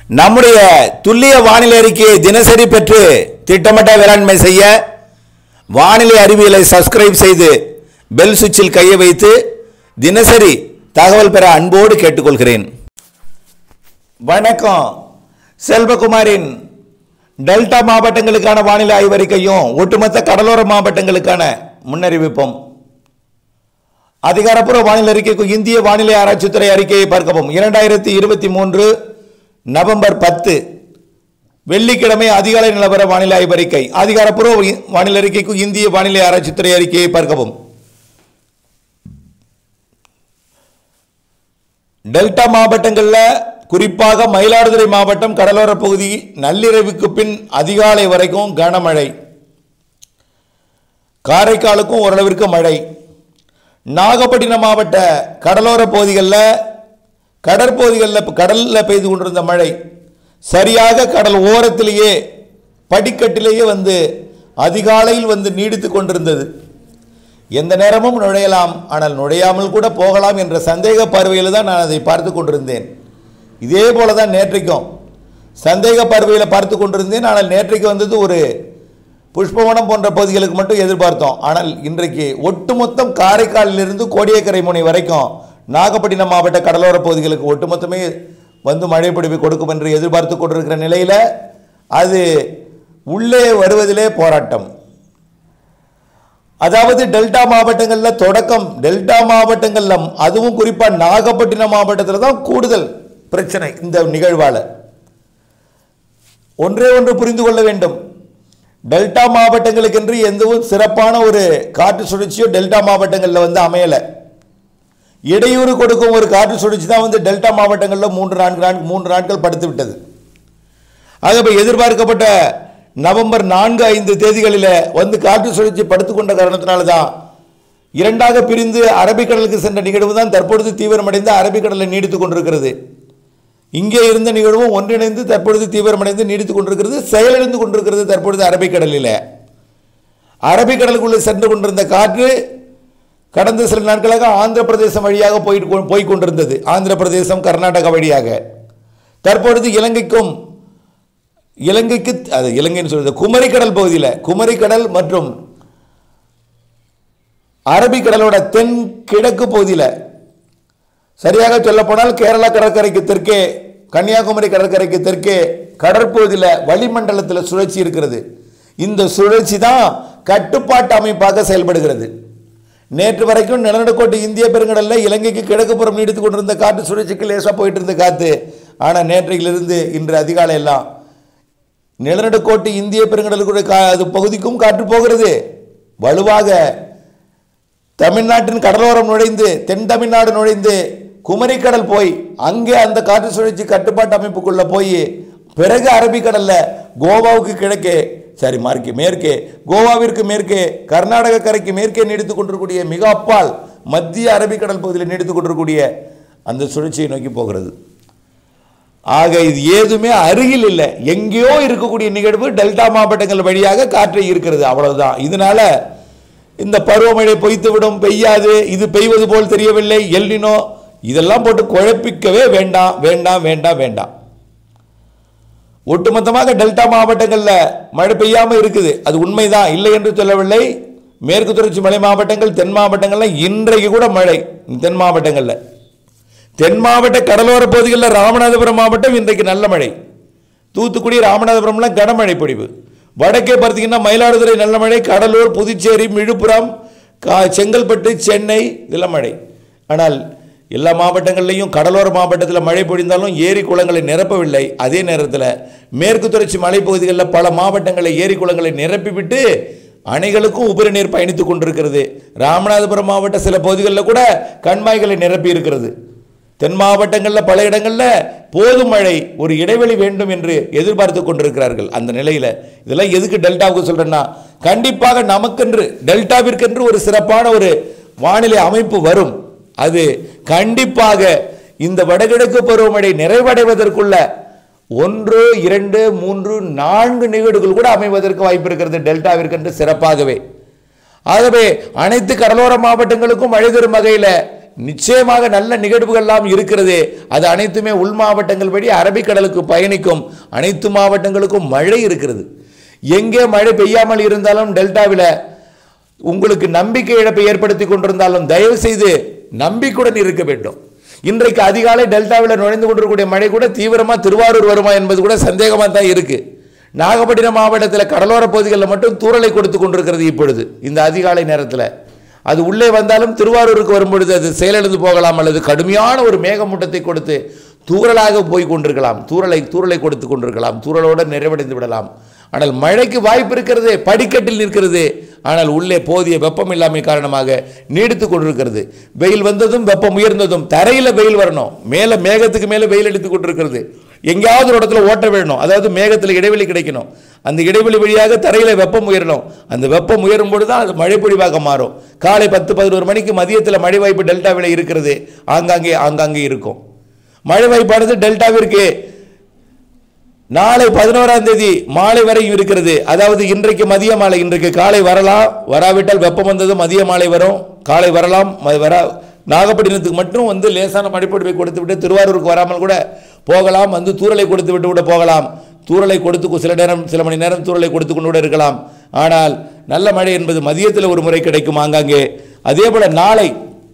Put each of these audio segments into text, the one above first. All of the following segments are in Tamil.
நம்முடைய துல்லிய வானிலை அறிக்கையை தினசரி பெற்று திட்டமிட்ட வேளாண்மை செய்ய வானிலை அறிவியலை சப்ஸ்கிரைப் செய்து பெல் சுவிட்சில் கையை வைத்து தினசரி தகவல் பெற அன்போடு கேட்டுக்கொள்கிறேன் வணக்கம் செல்வகுமாரின் டெல்டா மாவட்டங்களுக்கான வானிலை ஆய்வறிக்கையும் ஒட்டுமொத்த கடலோர மாவட்டங்களுக்கான முன்னறிவிப்பும் அதிகாரப்பூர்வ வானிலை அறிக்கைக்கு இந்திய வானிலை ஆராய்ச்சித்துறை அறிக்கையை பார்க்கவும் இரண்டாயிரத்தி இருபத்தி மூன்று நவம்பர் பத்து வெள்ளிக்கிழமை அதிகாலை நிலவர வானிலை ஆய்வறிக்கை அதிகாரப்பூர்வ இ- வானிலை அறிக்கைக்கு இந்திய வானிலை ஆராய்ச்சித்துறை அறிக்கையை பார்க்கவும் டெல்டா மாவட்டங்களில் குறிப்பாக மயிலாடுதுறை மாவட்டம் கடலோர பகுதி நள்ளிரவுக்கு பின் அதிகாலை வரைக்கும் கனமழை காரைக்காலுக்கும் ஓரளவிற்கு மழை நாகப்பட்டினம் மாவட்ட கடலோர பகுதிகளில் கடற்பகுதிகளில் கடலில் பெய்து கொண்டிருந்த மழை சரியாக கடல் ஓரத்திலேயே படிக்கட்டிலேயே வந்து அதிகாலையில் வந்து நீடித்து கொண்டிருந்தது எந்த நேரமும் நுழையலாம் ஆனால் நுழையாமல் கூட போகலாம் என்ற சந்தேக பார்வையில் தான் நான் அதை பார்த்து கொண்டிருந்தேன் இதே போல தான் நேற்றைக்கும் சந்தேக பார்வையில் பார்த்து கொண்டிருந்தேன் ஆனால் நேற்றைக்கு வந்தது ஒரு புஷ்பவனம் போன்ற பகுதிகளுக்கு மட்டும் எதிர்பார்த்தோம் ஆனால் இன்றைக்கு ஒட்டுமொத்தம் காரைக்காலிலிருந்து கோடியக்கரை முனை வரைக்கும் நாகப்பட்டினம் மாவட்ட கடலோர பகுதிகளுக்கு ஒட்டுமொத்தமே வந்து மழை பொழிவு கொடுக்கும் என்று எதிர்பார்த்து கொண்டிருக்கிற நிலையில் அது உள்ளே வருவதிலே போராட்டம் அதாவது டெல்டா மாவட்டங்களில் தொடக்கம் டெல்டா மாவட்டங்களில் அதுவும் குறிப்பாக நாகப்பட்டினம் மாவட்டத்தில் தான் கூடுதல் பிரச்சனை இந்த நிகழ்வால் ஒன்றே ஒன்று புரிந்து கொள்ள வேண்டும் டெல்டா மாவட்டங்களுக்கென்று எந்தவும் சிறப்பான ஒரு காற்று சுழற்சியோ டெல்டா மாவட்டங்களில் வந்து அமையலை இடையூறு கொடுக்கும் ஒரு காற்று சுழற்சி தான் வந்து டெல்டா மாவட்டங்களில் மூன்று நான்கு நான்கு மூன்று நாட்கள் படுத்து விட்டது ஆகவே எதிர்பார்க்கப்பட்ட நவம்பர் நான்கு ஐந்து தேதிகளில் வந்து காற்று சுழற்சி படுத்துக்கொண்ட காரணத்தினால தான் இரண்டாக பிரிந்து அரபிக்கடலுக்கு சென்ற நிகழ்வு தான் தற்பொழுது தீவிரமடைந்து அரபிக்கடலில் நீடித்துக் கொண்டிருக்கிறது இங்கே இருந்த நிகழ்வும் ஒன்றிணைந்து தற்பொழுது தீவிரமடைந்து நீடித்துக் கொண்டிருக்கிறது செயலிழந்து கொண்டிருக்கிறது தற்பொழுது அரபிக்கடலில் அரபிக்கடலுக்குள்ளே சென்று கொண்டிருந்த காற்று கடந்த சில நாட்களாக ஆந்திர பிரதேசம் வழியாக போயிட்டு போய் கொண்டிருந்தது ஆந்திர பிரதேசம் கர்நாடகா வழியாக தற்பொழுது இலங்கைக்கும் இலங்கைக்கு அது இலங்கைன்னு சொல்றது குமரிக்கடல் பகுதியில் குமரிக்கடல் மற்றும் அரபிக்கடலோட தென் கிழக்கு பகுதியில் சரியாக சொல்லப்போனால் கேரளா கடற்கரைக்கு தெற்கே கன்னியாகுமரி கடற்கரைக்கு தெற்கே கடற்பகுதியில் வளிமண்டலத்தில் சுழற்சி இருக்கிறது இந்த சுழற்சி தான் கட்டுப்பாட்டு அமைப்பாக செயல்படுகிறது நேற்று வரைக்கும் நிலநடுக்கோட்டு இந்திய பெருங்கடலில் இலங்கைக்கு கிழக்கு புறம் நீடித்துக் கொண்டிருந்த காற்று சுழற்சிக்கு லேசாக போயிட்டு இருந்த காற்று ஆனால் நேற்றையிலிருந்து இன்று அதிகாலை எல்லாம் நிலநடுக்கோட்டு இந்திய பெருங்கடலுக்குடைய கா அது பகுதிக்கும் காற்று போகிறது வலுவாக தமிழ்நாட்டின் கடலோரம் நுழைந்து தென் தமிழ்நாடு நுழைந்து குமரிக்கடல் போய் அங்கே அந்த காற்று சுழற்சி கட்டுப்பாட்டு அமைப்புக்குள்ள போய் பிறகு அரபிக்கடல்ல கோவாவுக்கு கிழக்கே சரி மார்க்கே மேற்கே கோவாவிற்கு மேற்கே கர்நாடக கரைக்கு மேற்கே நீடித்துக் கொண்டிருக்கக்கூடிய மிக அப்பால் மத்திய அரபிக்கடல் பகுதியில் நீடித்துக் கொண்டிருக்கக்கூடிய அந்த சுழற்சியை நோக்கி போகிறது ஆக இது ஏதுமே அருகில் இல்லை எங்கேயோ இருக்கக்கூடிய நிகழ்வு டெல்டா மாவட்டங்கள் வழியாக காற்று இருக்கிறது அவ்வளவுதான் இதனால இந்த பருவமழை பொய்த்து விடும் பெய்யாது இது பெய்வது போல் தெரியவில்லை எல்னினோ இதெல்லாம் போட்டு குழப்பிக்கவே வேண்டாம் வேண்டாம் வேண்டாம் வேண்டாம் ஒட்டுமொத்தமாக டெல்டா மாவட்டங்களில் மழை பெய்யாமல் இருக்குது அது உண்மைதான் இல்லை என்று சொல்லவில்லை மேற்கு தொடர்ச்சி மலை மாவட்டங்கள் தென் மாவட்டங்கள்ல இன்றைக்கு கூட மழை தென் மாவட்டங்களில் தென் மாவட்ட கடலோர பகுதிகளில் ராமநாதபுரம் மாவட்டம் இன்றைக்கு நல்ல மழை தூத்துக்குடி ராமநாதபுரம்லாம் கனமழை பொழிவு வடக்கே பார்த்தீங்கன்னா மயிலாடுதுறை நல்ல மழை கடலூர் புதுச்சேரி விழுப்புரம் கா செங்கல்பட்டு சென்னை இதெல்லாம் மழை ஆனால் எல்லா மாவட்டங்கள்லையும் கடலோர மாவட்டத்தில் மழை பொழிந்தாலும் ஏரி குளங்களை நிரப்பவில்லை அதே நேரத்தில் மேற்கு தொடர்ச்சி மலைப்பகுதிகளில் பல மாவட்டங்களில் ஏரி குளங்களை நிரப்பிவிட்டு அணைகளுக்கும் உபரி நீர் பயணித்துக் கொண்டிருக்கிறது ராமநாதபுரம் மாவட்ட சில பகுதிகளில் கூட கண்மாய்களை நிரப்பி இருக்கிறது தென் மாவட்டங்களில் பல இடங்களில் போதும் மழை ஒரு இடைவெளி வேண்டும் என்று எதிர்பார்த்து கொண்டிருக்கிறார்கள் அந்த நிலையில் இதெல்லாம் எதுக்கு டெல்டாவுக்கு சொல்கிறேன்னா கண்டிப்பாக நமக்கென்று டெல்டாவிற்கென்று ஒரு சிறப்பான ஒரு வானிலை அமைப்பு வரும் அது கண்டிப்பாக இந்த வடகிழக்கு பருவமழை நிறைவடைவதற்குள்ள ஒன்று இரண்டு மூன்று நான்கு நிகழ்வுகள் கூட அமைவதற்கு வாய்ப்பு இருக்கிறது டெல்டாவிற்கென்று சிறப்பாகவே ஆகவே அனைத்து கடலோர மாவட்டங்களுக்கும் மழை தரும் வகையில் நிச்சயமாக நல்ல நிகழ்வுகள்லாம் இருக்கிறது அது அனைத்துமே உள் மாவட்டங்கள் வழி அரபிக்கடலுக்கு பயணிக்கும் அனைத்து மாவட்டங்களுக்கும் மழை இருக்கிறது எங்கே மழை பெய்யாமல் இருந்தாலும் டெல்டாவில் உங்களுக்கு நம்பிக்கை இழப்பை ஏற்படுத்தி கொண்டிருந்தாலும் தயவு செய்து நம்பிக்கையுடன் இருக்க வேண்டும் இன்றைக்கு அதிகாலை டெல்டாவில் நுழைந்து கொண்டிருக்கக்கூடிய மழை கூட தீவிரமாக திருவாரூர் வருமா என்பது கூட சந்தேகமாக தான் இருக்கு நாகப்பட்டினம் மாவட்டத்தில் கடலோர பகுதிகளில் மட்டும் தூறலை கொடுத்து கொண்டிருக்கிறது இப்பொழுது இந்த அதிகாலை நேரத்தில் அது உள்ளே வந்தாலும் திருவாரூருக்கு வரும்பொழுது அது செயலிழந்து போகலாம் அல்லது கடுமையான ஒரு மேகமூட்டத்தை கொடுத்து தூறலாக போய் கொண்டிருக்கலாம் தூறலை தூறலை கொடுத்து கொண்டிருக்கலாம் தூறலோடு நிறைவடைந்து விடலாம் ஆனால் மழைக்கு வாய்ப்பு இருக்கிறது படிக்கட்டில் நிற்கிறது ஆனால் உள்ளே போதிய வெப்பம் இல்லாமை காரணமாக நீடித்து கொண்டிருக்கிறது வெயில் வந்ததும் வெப்பம் உயர்ந்ததும் தரையில் வெயில் வரணும் மேலே மேகத்துக்கு மேலே வெயில் அடித்து கொண்டிருக்கிறது எங்கேயாவது ஒரு இடத்துல ஓட்ட விழணும் அதாவது மேகத்தில் இடைவெளி கிடைக்கணும் அந்த இடைவெளி வழியாக தரையில் வெப்பம் உயரணும் அந்த வெப்பம் உயரும் பொழுது தான் அது மழை பொழிவாக மாறும் காலை பத்து பதினோரு மணிக்கு மதியத்தில் மழை வாய்ப்பு டெல்டாவில் இருக்கிறது ஆங்காங்கே ஆங்காங்கே இருக்கும் மழை வாய்ப்பானது டெல்டாவிற்கு நாளை பதினோராம் தேதி மாலை வரையும் இருக்கிறது அதாவது இன்றைக்கு மதிய மாலை இன்றைக்கு காலை வரலாம் வராவிட்டால் வெப்பம் வந்தது மதிய மாலை வரும் காலை வரலாம் ம- வரா நாகப்பட்டினத்துக்கு மட்டும் வந்து லேசான மழைப்பொழிவை கொடுத்து விட்டு திருவாரூருக்கு வராமல் கூட போகலாம் வந்து தூறலை கொடுத்து விட்டு கூட போகலாம் தூறலை கொடுத்து சில நேரம் சில மணி நேரம் தூறலை கொடுத்து கொண்டு கூட இருக்கலாம் ஆனால் நல்ல மழை என்பது மதியத்தில் ஒரு முறை கிடைக்கும் ஆங்காங்கே அதே போல நாளை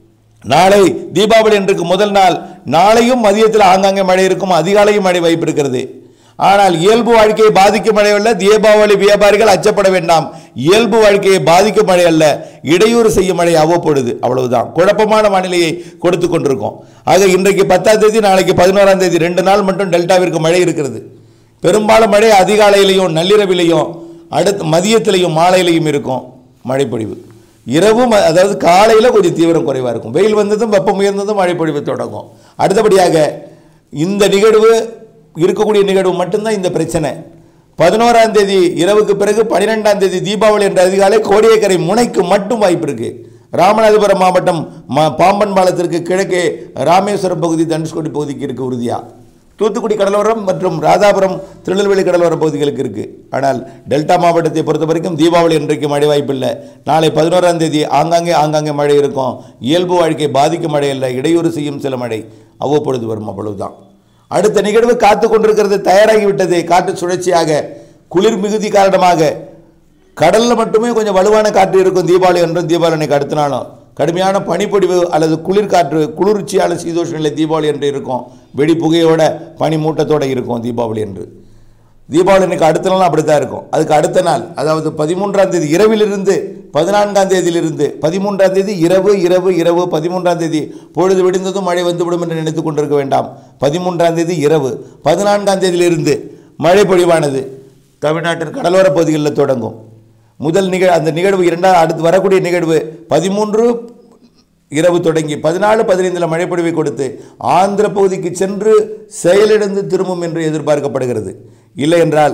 நாளை தீபாவளி என்றுக்கு முதல் நாள் நாளையும் மதியத்தில் ஆங்காங்கே மழை இருக்கும் அதிகாலையும் மழை வாய்ப்பு இருக்கிறது ஆனால் இயல்பு வாழ்க்கையை பாதிக்கும் மழை அல்ல தீபாவளி வியாபாரிகள் அச்சப்பட வேண்டாம் இயல்பு வாழ்க்கையை பாதிக்கும் மழை அல்ல இடையூறு செய்யும் மழை அவ்வப்பொழுது அவ்வளவுதான் குழப்பமான வானிலையை கொடுத்து கொண்டிருக்கோம் ஆக இன்றைக்கு பத்தாம் தேதி நாளைக்கு பதினோராம் தேதி ரெண்டு நாள் மட்டும் டெல்டாவிற்கு மழை இருக்கிறது பெரும்பாலும் மழை அதிகாலையிலையும் நள்ளிரவிலையும் அடுத்து மதியத்திலையும் மாலையிலையும் இருக்கும் மழைப்பொழிவு இரவும் அதாவது காலையில் கொஞ்சம் தீவிரம் குறைவாக இருக்கும் வெயில் வந்ததும் வெப்பம் உயர்ந்ததும் மழைப்பொழிவு தொடங்கும் அடுத்தபடியாக இந்த நிகழ்வு இருக்கக்கூடிய நிகழ்வு மட்டும்தான் இந்த பிரச்சனை பதினோராம் தேதி இரவுக்கு பிறகு பன்னிரெண்டாம் தேதி தீபாவளி என்ற அதிகாலை கோடியக்கரை முனைக்கு மட்டும் வாய்ப்பு இருக்கு ராமநாதபுரம் மாவட்டம் ம- பாம்பன் பாலத்திற்கு கிழக்கே ராமேஸ்வரம் பகுதி தனுஷ்கோடி பகுதிக்கு இருக்கு உறுதியா தூத்துக்குடி கடலோரம் மற்றும் ராதாபுரம் திருநெல்வேலி கடலோர பகுதிகளுக்கு இருக்கு ஆனால் டெல்டா மாவட்டத்தை பொறுத்த வரைக்கும் தீபாவளி இன்றைக்கு மழை வாய்ப்பில்லை நாளை பதினோராம் தேதி ஆங்காங்கே ஆங்காங்கே மழை இருக்கும் இயல்பு வாழ்க்கை பாதிக்கும் மழை இல்லை இடையூறு செய்யும் சில மழை அவ்வப்பொழுது வரும் அவ்வளவுதான் அடுத்த நிகழ்வு காத்து கொண்டிருக்கிறது தயாராகிவிட்டது காற்று சுழற்சியாக குளிர் மிகுதி காரணமாக கடல்ல மட்டுமே கொஞ்சம் வலுவான காற்று இருக்கும் தீபாவளி என்றும் தீபாவளி அன்னைக்கு அடுத்த நாளும் கடுமையான பனிப்பொழிவு அல்லது குளிர் காற்று குளிர்ச்சியான சீதோஷ நிலை தீபாவளி என்று இருக்கும் வெடி புகையோட பனி மூட்டத்தோட இருக்கும் தீபாவளி என்று தீபாவளி அன்னைக்கு அடுத்த நாள் அப்படி தான் இருக்கும் அதுக்கு அடுத்த நாள் அதாவது பதிமூன்றாம் தேதி இரவிலிருந்து பதினான்காம் தேதியிலிருந்து பதிமூன்றாம் தேதி இரவு இரவு இரவு பதிமூன்றாம் தேதி பொழுது விடிந்ததும் மழை வந்துவிடும் என்று நினைத்துக் கொண்டிருக்க வேண்டாம் பதிமூன்றாம் தேதி இரவு பதினான்காம் தேதியிலிருந்து மழை பொழிவானது தமிழ்நாட்டின் கடலோர பகுதிகளில் தொடங்கும் முதல் நிகழ் அந்த நிகழ்வு இரண்டாம் அடுத்து வரக்கூடிய நிகழ்வு பதிமூன்று இரவு தொடங்கி பதினாலு பதினைந்தில் மழைப்பொழிவை கொடுத்து ஆந்திர பகுதிக்கு சென்று செயலிழந்து திரும்பும் என்று எதிர்பார்க்கப்படுகிறது இல்லை என்றால்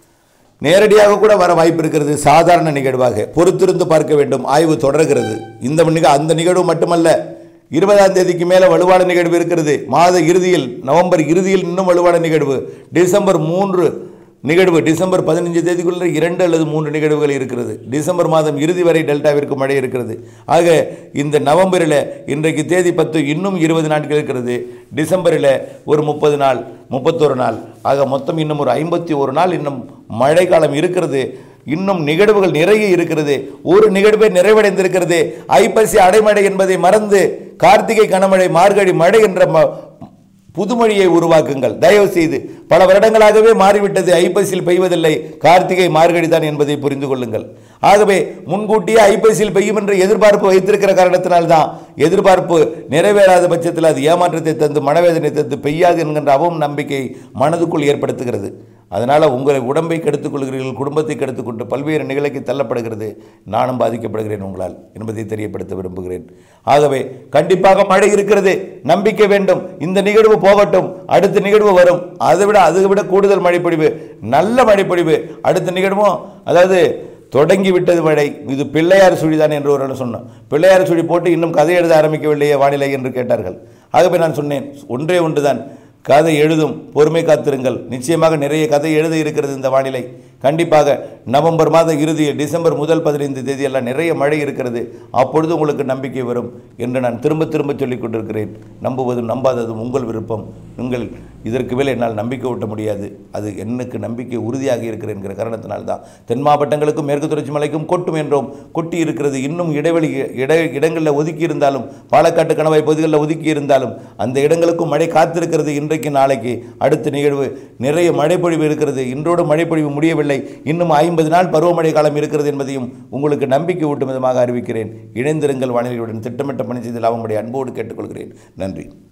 நேரடியாக கூட வர வாய்ப்பு இருக்கிறது சாதாரண நிகழ்வாக பொறுத்திருந்து பார்க்க வேண்டும் ஆய்வு தொடர்கிறது இந்த நிக அந்த நிகழ்வு மட்டுமல்ல இருபதாம் தேதிக்கு மேலே வலுவான நிகழ்வு இருக்கிறது மாத இறுதியில் நவம்பர் இறுதியில் இன்னும் வலுவான நிகழ்வு டிசம்பர் மூன்று நிகழ்வு டிசம்பர் பதினஞ்சு தேதிக்குள்ள இரண்டு அல்லது மூன்று நிகழ்வுகள் இருக்கிறது டிசம்பர் மாதம் இறுதி வரை டெல்டாவிற்கு மழை இருக்கிறது ஆக இந்த நவம்பரில் இன்றைக்கு தேதி பத்து இன்னும் இருபது நாட்கள் இருக்கிறது டிசம்பரில் ஒரு முப்பது நாள் முப்பத்தொரு நாள் ஆக மொத்தம் இன்னும் ஒரு ஐம்பத்தி ஒரு நாள் இன்னும் மழை காலம் இருக்கிறது இன்னும் நிகழ்வுகள் நிறைய இருக்கிறது ஒரு நிகழ்வே நிறைவடைந்திருக்கிறது ஐப்பசி அடைமழை என்பதை மறந்து கார்த்திகை கனமழை மார்கழி மழை என்ற ம- புதுமொழியை உருவாக்குங்கள் தயவு செய்து பல வருடங்களாகவே மாறிவிட்டது ஐப்பசியில் பெய்வதில்லை கார்த்திகை மார்கழி தான் என்பதை புரிந்து கொள்ளுங்கள் ஆகவே முன்கூட்டியே ஐப்பசியில் பெய்யும் என்ற எதிர்பார்ப்பு வைத்திருக்கிற காரணத்தினால்தான் எதிர்பார்ப்பு நிறைவேறாத பட்சத்தில் அது ஏமாற்றத்தை தந்து மனவேதனை தந்து பெய்யாது என்கின்ற அவம் நம்பிக்கை மனதுக்குள் ஏற்படுத்துகிறது அதனால் உங்களை உடம்பை கெடுத்துக் கொள்கிறீர்கள் குடும்பத்தை கெடுத்துக்கொண்டு பல்வேறு நிகழ்ச்சிக்கு தள்ளப்படுகிறது நானும் பாதிக்கப்படுகிறேன் உங்களால் என்பதை தெரியப்படுத்த விரும்புகிறேன் ஆகவே கண்டிப்பாக மழை இருக்கிறது நம்பிக்கை வேண்டும் இந்த நிகழ்வு போகட்டும் அடுத்த நிகழ்வு வரும் அதை விட அதை விட கூடுதல் மழைப்பொழிவு நல்ல மழைப்பொழிவு அடுத்த நிகழ்வும் அதாவது தொடங்கி விட்டது மழை இது பிள்ளையார் சுழிதான் என்று ஒரு ஆள் சொன்னோம் பிள்ளையார் சுழி போட்டு இன்னும் கதை எழுத ஆரம்பிக்கவில்லையே வானிலை என்று கேட்டார்கள் ஆகவே நான் சொன்னேன் ஒன்றே ஒன்றுதான் கதை எழுதும் பொறுமை காத்திருங்கள் நிச்சயமாக நிறைய கதை எழுத இருக்கிறது இந்த வானிலை கண்டிப்பாக நவம்பர் மாத இறுதி டிசம்பர் முதல் பதினைந்து தேதி எல்லாம் நிறைய மழை இருக்கிறது அப்பொழுது உங்களுக்கு நம்பிக்கை வரும் என்று நான் திரும்ப திரும்ப சொல்லிக் கொண்டிருக்கிறேன் நம்புவதும் நம்பாததும் உங்கள் விருப்பம் உங்கள் இதற்கு மேல் என்னால் நம்பிக்கை ஊட்ட முடியாது அது எனக்கு நம்பிக்கை உறுதியாக இருக்கிறேன் என்கிற காரணத்தினால்தான் தென் மாவட்டங்களுக்கும் மேற்கு தொடர்ச்சி மலைக்கும் கொட்டும் என்றோம் கொட்டி இருக்கிறது இன்னும் இடைவெளி இட இடங்களில் ஒதுக்கி இருந்தாலும் பாலக்காட்டு கணவாய் பகுதிகளில் ஒதுக்கி இருந்தாலும் அந்த இடங்களுக்கும் மழை காத்திருக்கிறது இன்றைக்கு நாளைக்கு அடுத்த நிகழ்வு நிறைய மழைப்பொழிவு இருக்கிறது இன்றோடு மழைப்பொழிவு முடியவில்லை இன்னும் ஐம்பது நாள் பருவமழை காலம் இருக்கிறது என்பதையும் உங்களுக்கு நம்பிக்கை ஊட்டும் விதமாக அறிவிக்கிறேன் இணைந்திருங்கள் வானிலையுடன் திட்டமிட்ட பணி செய்து லாபமுடைய அன்போடு கேட்டுக்கொள்கிறேன் நன்றி